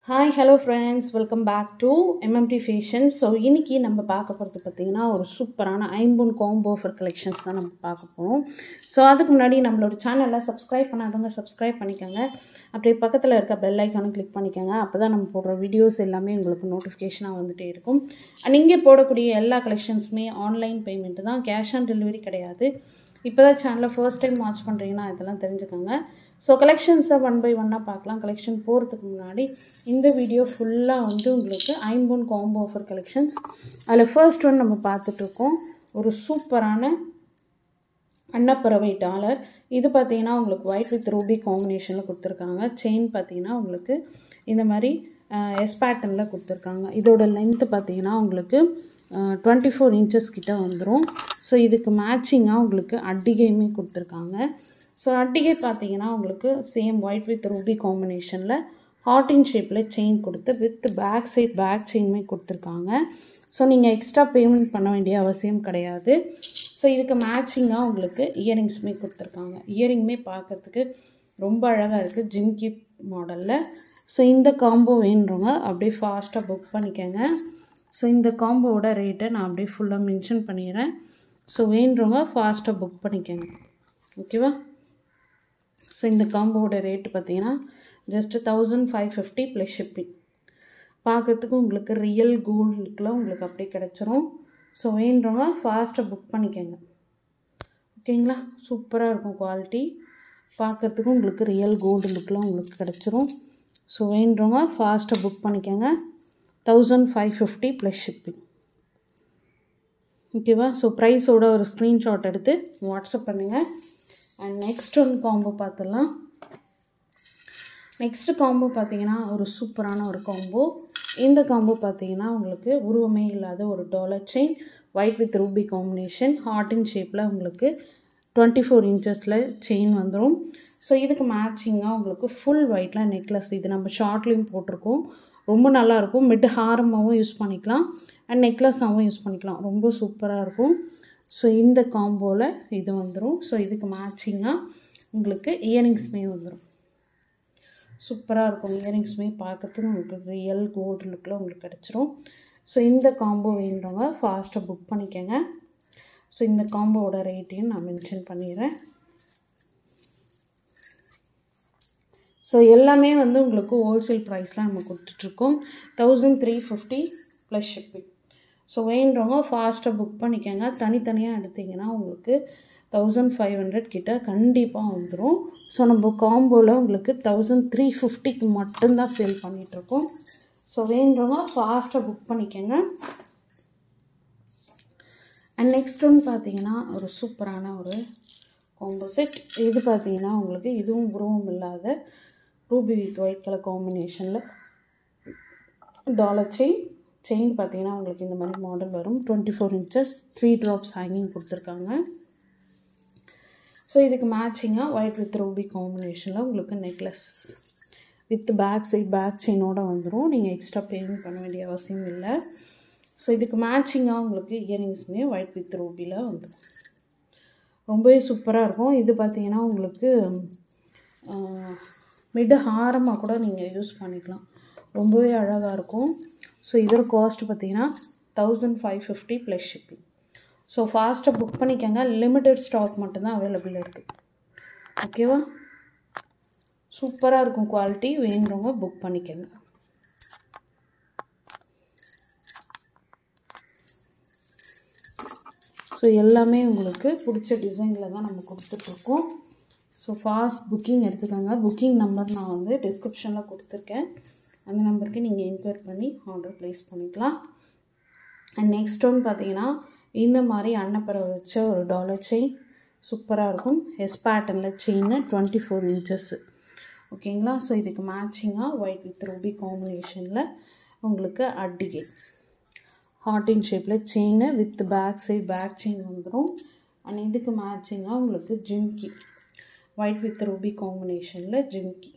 hi hello friends welcome back to MMT fashion so இன்றைக்கி நம்ம பார்க்க போகிறது பார்த்திங்கன்னா ஒரு சூப்பரான ஐம்பொன் காம்போ ஆஃபர் கலெக்ஷன்ஸ் தான் நம்ம பார்க்க போகிறோம் ஸோ அதுக்கு முன்னாடி நம்மளோட சேனலில் சப்ஸ்கிரைப் பண்ணாதவங்க சப்ஸ்கிரைப் பண்ணிக்கோங்க அப்படியே பக்கத்தில் இருக்க பெல் ஐக்கானும் கிளிக் பண்ணிக்கோங்க அப்போ தான் நம்ம போடுற வீடியோஸ் எல்லாமே உங்களுக்கு நோட்டிஃபிகேஷனாக வந்துகிட்டே இருக்கும் அண்ட் இங்கே போடக்கூடிய எல்லா கலெக்ஷன்ஸுமே ஆன்லைன் பேமெண்ட்டு தான் கேஷ் ஆன் டெலிவரி கிடையாது இப்போ தான் சேனலை ஃபர்ஸ்ட் டைம் வாட்ச் பண்ணுறீங்கன்னா இதெல்லாம் தெரிஞ்சுக்கோங்க ஸோ கலெக்ஷன்ஸை ஒன் பை ஒன்னாக பார்க்கலாம் கலெக்ஷன் போகிறதுக்கு முன்னாடி இந்த வீடியோ ஃபுல்லாக வந்து உங்களுக்கு ஐம்பொன் காம்போ ஆஃபர் கலெக்ஷன்ஸ் அதில் ஃபர்ஸ்ட் ஒன் நம்ம பார்த்துட்ருக்கோம் ஒரு சூப்பரான அன்னப்பறவை டாலர் இது பார்த்தீங்கன்னா உங்களுக்கு ஒயிட் வித் ரூபி காம்பினேஷனில் கொடுத்துருக்காங்க செயின் பார்த்தீங்கன்னா உங்களுக்கு இந்த மாதிரி எஸ் பேட்டர்னில் கொடுத்துருக்காங்க இதோட லென்த்து பார்த்தீங்கன்னா உங்களுக்கு டுவெண்ட்டி ஃபோர் இன்ச்சஸ் கிட்ட வந்துடும் ஸோ இதுக்கு மேட்சிங்காக உங்களுக்கு அட்டிகையுமே கொடுத்துருக்காங்க ஸோ அட்டிகை பார்த்தீங்கன்னா உங்களுக்கு சேம் ஒயிட் வித் ரூபி காம்பினேஷனில் ஹார்டின் ஷேப்பில் செயின் கொடுத்து வித் பேக் சைட் பேக் செயின்மே கொடுத்துருக்காங்க ஸோ நீங்கள் எக்ஸ்ட்ரா பேமெண்ட் பண்ண வேண்டிய அவசியம் கிடையாது ஸோ இதுக்கு மேட்சிங்காக உங்களுக்கு இயரிங்ஸுமே கொடுத்துருக்காங்க இயரிங்குமே பார்க்குறதுக்கு ரொம்ப அழகாக இருக்குது ஜிம்கி மாடலில் ஸோ இந்த காம்போ வேணுறவங்க அப்படியே ஃபாஸ்ட்டாக புக் பண்ணிக்கோங்க ஸோ இந்த காம்போவோட ரேட்டை நான் அப்படியே ஃபுல்லாக மென்ஷன் பண்ணிடுறேன் ஸோ வேணுறவங்க ஃபாஸ்ட்டாக புக் பண்ணிக்கோங்க ஓகேவா ஸோ இந்த காம்போவோட ரேட்டு பார்த்தீங்கன்னா just thousand five fifty plus shipping பார்க்குறதுக்கு உங்களுக்கு ரியல் கோல்டு லுக்கில் உங்களுக்கு அப்படியே கிடச்சிரும் ஸோ வேணுறவங்க ஃபாஸ்ட்டாக புக் பண்ணிக்கோங்க ஓகேங்களா சூப்பராக இருக்கும் குவாலிட்டி பார்க்குறதுக்கும் உங்களுக்கு ரியல் கோல்டு லுக்கில் உங்களுக்கு கிடச்சிரும் ஸோ வேணுறவங்க ஃபாஸ்ட்டாக புக் பண்ணிக்கோங்க thousand five fifty plus shipping ஓகேவா ஸோ ப்ரைஸோட ஒரு ஸ்க்ரீன்ஷாட் எடுத்து வாட்ஸ்அப் பண்ணுங்கள் அண்ட் நெக்ஸ்ட் ஒன் காம்போ பார்த்துடலாம் நெக்ஸ்ட்டு காம்போ பார்த்தீங்கன்னா ஒரு சூப்பரான ஒரு காம்போ இந்த காம்போ பார்த்தீங்கன்னா உங்களுக்கு உருவமே இல்லாத ஒரு dollar chain white with ruby combination ஹார்டின் ஷேப்பில் உங்களுக்கு டுவெண்ட்டி ஃபோர் இன்ச்சஸில் செயின் வந்துடும் ஸோ இதுக்கு மேட்சிங்காக உங்களுக்கு ஃபுல் ஒயிட்டில் நெக்லஸ் இது நம்ம ஷார்ட்லேயும் போட்டிருக்கோம் ரொம்ப நல்லாயிருக்கும் மிட் ஹாரமாகவும் யூஸ் பண்ணிக்கலாம் அண்ட் நெக்லஸாகவும் யூஸ் பண்ணிக்கலாம் ரொம்ப சூப்பராக இருக்கும் ஸோ இந்த காம்போவில் இது வந்துடும் ஸோ இதுக்கு மேட்சிங்காக உங்களுக்கு இயரிங்ஸுமே வந்துடும் சூப்பராக இருக்கும் இயரிங்ஸுமே பார்க்குறதுக்கு உங்களுக்கு ரியல் கோல்டு லுக்கில் உங்களுக்கு கிடச்சிரும் ஸோ இந்த காம்போ வேணுறவங்க ஃபாஸ்ட்டாக புக் பண்ணிக்கோங்க ஸோ இந்த காம்போவோட ரேட்டையும் நான் மென்ஷன் பண்ணிடுறேன் ஸோ எல்லாமே வந்து உங்களுக்கு ஹோல்சேல் ப்ரைஸில் நம்ம கொடுத்துட்ருக்கோம் thousand three fifty plus shipping so வேணுறவங்க ஃபாஸ்ட்டாக புக் பண்ணிக்கோங்க தனித்தனியாக எடுத்திங்கன்னா உங்களுக்கு தௌசண்ட் ஃபைவ் ஹண்ட்ரட் கிட்ட கண்டிப்பாக வந்துடும் ஸோ நம்ம காம்போவில் உங்களுக்கு தௌசண்ட் த்ரீ ஃபிஃப்டிக்கு மட்டும்தான் சேல் பண்ணிகிட்ருக்கோம் ஸோ வேணுறவங்க ஃபாஸ்ட்டாக புக் பண்ணிக்கோங்க அண்ட் நெக்ஸ்ட் ஒன்று பார்த்தீங்கன்னா ஒரு சூப்பரான ஒரு காம்போ செட் இது பார்த்தீங்கன்னா உங்களுக்கு இதுவும் உருவம் இல்லாத ரூபி வித் ஒயிட் கலர் காம்பினேஷனில் டாலர் செயின் செயின் பார்த்தீங்கன்னா உங்களுக்கு இந்த மாதிரி மாடல் வரும் twenty four inches three drops hanging கொடுத்துருக்காங்க ஸோ இதுக்கு மேட்சிங்காக ஒயிட் வித் ரூபி காம்பினேஷனில் உங்களுக்கு necklace with back side back செயினோடு வந்துடும் நீங்கள் எக்ஸ்ட்ரா பேமெண்ட் பண்ண வேண்டிய அவசியம் இல்லை ஸோ இதுக்கு மேட்சிங்காக உங்களுக்கு இயரிங்ஸுமே ஒயிட் வித் ரூபியில் வந்துடும் ரொம்பவே சூப்பராக இருக்கும் இது பார்த்திங்கன்னா உங்களுக்கு மிட் ஹாரமாக கூட நீங்கள் யூஸ் பண்ணிக்கலாம் ரொம்பவே அழகாக இருக்கும் ஸோ இதோட காஸ்ட் பார்த்தீங்கன்னா thousand five fifty plus shipping so ஃபாஸ்ட்டாக புக் பண்ணிக்கோங்க லிமிட்டட் ஸ்டாக் மட்டும்தான் அவைலபிள் இருக்குது ஓகேவா சூப்பராக இருக்கும் குவாலிட்டி வேணுறவங்க புக் பண்ணிக்கோங்க ஸோ எல்லாமே உங்களுக்கு பிடிச்ச டிசைனில் தான் நம்ம கொடுத்துட்ருக்கோம் ஸோ ஃபாஸ்ட் புக்கிங் எடுத்துக்கோங்க புக்கிங் நம்பர் நான் வந்து டிஸ்கிரிப்ஷனில் கொடுத்துருக்கேன் அந்த நம்பருக்கு நீங்கள் என்கொயர் பண்ணி ஆர்டர் ப்ளேஸ் பண்ணிக்கலாம் அண்ட் நெக்ஸ்ட் ஒன் பார்த்தீங்கன்னா இந்த மாதிரி அன்னப்பறவை வச்ச ஒரு டாலர் செயின் சூப்பராக இருக்கும் எஸ் பேட்டர்னில் செயின் டுவெண்ட்டி ஃபோர் இன்ச்சஸ்ஸு ஓகேங்களா ஸோ இதுக்கு மேட்சிங்காக ஒயிட் வித் ரூபி காம்பினேஷனில் உங்களுக்கு அட்டிகை ஹார்டின் ஷேப்பில் chain with back side back chain வந்துடும் அண்ட் இதுக்கு மேட்சிங்காக உங்களுக்கு ஜிம்கி ஒயிட் வித் ரூபி காம்பினேஷனில் ஜிம்கி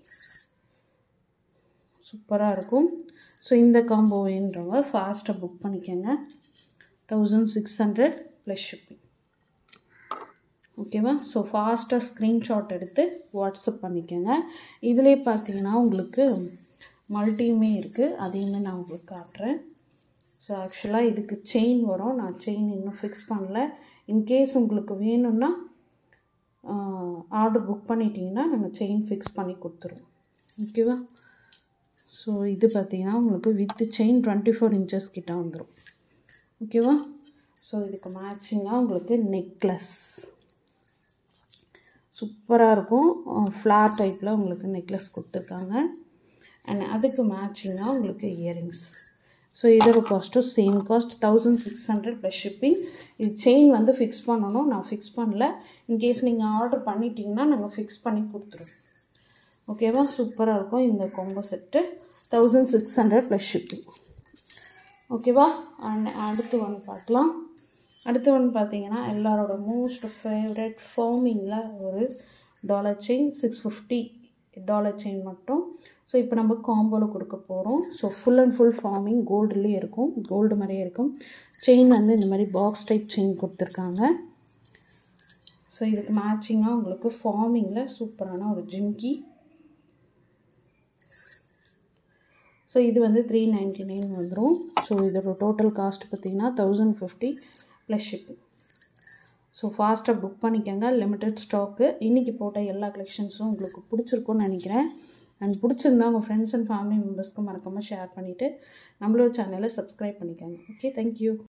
சூப்பராக இருக்கும் ஸோ இந்த காம்போ வேணுறவங்க ஃபாஸ்ட்டாக புக் பண்ணிக்கோங்க thousand six hundred plus shipping ஓகேவா ஸோ ஃபாஸ்ட்டாக ஸ்க்ரீன்ஷாட் எடுத்து வாட்ஸ்அப் பண்ணிக்கோங்க இதிலே பார்த்தீங்கன்னா உங்களுக்கு மல்டியுமே இருக்குது அதையுமே நான் உங்களுக்கு காட்டுறேன் ஸோ ஆக்சுவலாக இதுக்கு செயின் வரும் நான் செயின் இன்னும் ஃபிக்ஸ் பண்ணல இன்கேஸ் உங்களுக்கு வேணும்னா ஆர்டர் புக் பண்ணிட்டீங்கன்னா நாங்கள் செயின் ஃபிக்ஸ் பண்ணி கொடுத்துருவோம் ஓகேவா ஸோ இது பார்த்திங்கன்னா உங்களுக்கு with chain twenty four inches கிட்ட வந்துடும் ஓகேவா ஸோ இதுக்கு மேட்சிங்காக உங்களுக்கு நெக்லஸ் சூப்பராக இருக்கும் ஃப்ளார் டைப்பில் உங்களுக்கு நெக்லஸ் கொடுத்துருக்காங்க அண்ட் அதுக்கு மேட்சிங்காக உங்களுக்கு இயரிங்ஸ் ஸோ இதோட காஸ்ட்டும் same cost thousand six hundred plus shipping இது செயின் வந்து ஃபிக்ஸ் பண்ணணும் நான் ஃபிக்ஸ் பண்ணல இன்கேஸ் நீங்கள் ஆர்டர் பண்ணிட்டீங்கன்னா நாங்கள் ஃபிக்ஸ் பண்ணி கொடுத்துருவோம் ஓகேவா சூப்பராக இருக்கும் இந்த combo set thousand six hundred plus shipping ஓகேவா அண்ட் அடுத்து ஒன்று பார்க்கலாம் அடுத்து ஒன்று பார்த்தீங்கன்னா எல்லாரோட மோஸ்ட் ஃபேவரட் ஃபார்மிங்கில் ஒரு dollar chain six fifty dollar chain மட்டும் ஸோ இப்போ நம்ம காம்போவில் கொடுக்க போகிறோம் so full and full forming கோல்டுலேயே இருக்கும் கோல்டு மாதிரியே இருக்கும் செயின் வந்து இந்த மாதிரி பாக்ஸ் டைப் செயின் கொடுத்துருக்காங்க ஸோ இதுக்கு மேட்சிங்காக உங்களுக்கு ஃபார்மிங்கில் சூப்பரான ஒரு ஜிம்கி ஸோ இது வந்து த்ரீ நைன்ட்டி நைன் வந்துடும் ஸோ இதோட டோட்டல் காஸ்ட் பார்த்திங்கன்னா thousand fifty plus shipping so ஃபாஸ்ட்டாக புக் பண்ணிக்கோங்க லிமிட்டட் ஸ்டாக்கு இன்றைக்கி போட்ட எல்லா கலெக்ஷன்ஸும் உங்களுக்கு பிடிச்சிருக்குன்னு நினைக்கிறேன் அண்ட் பிடிச்சிருந்தா உங்கள் ஃப்ரெண்ட்ஸ் அண்ட் ஃபேமிலி மெம்பர்ஸ்க்கு மறக்காமல் ஷேர் பண்ணிவிட்டு நம்மளோட சேனலை சப்ஸ்கிரைப் பண்ணிக்கோங்க ஓகே தேங்க்யூ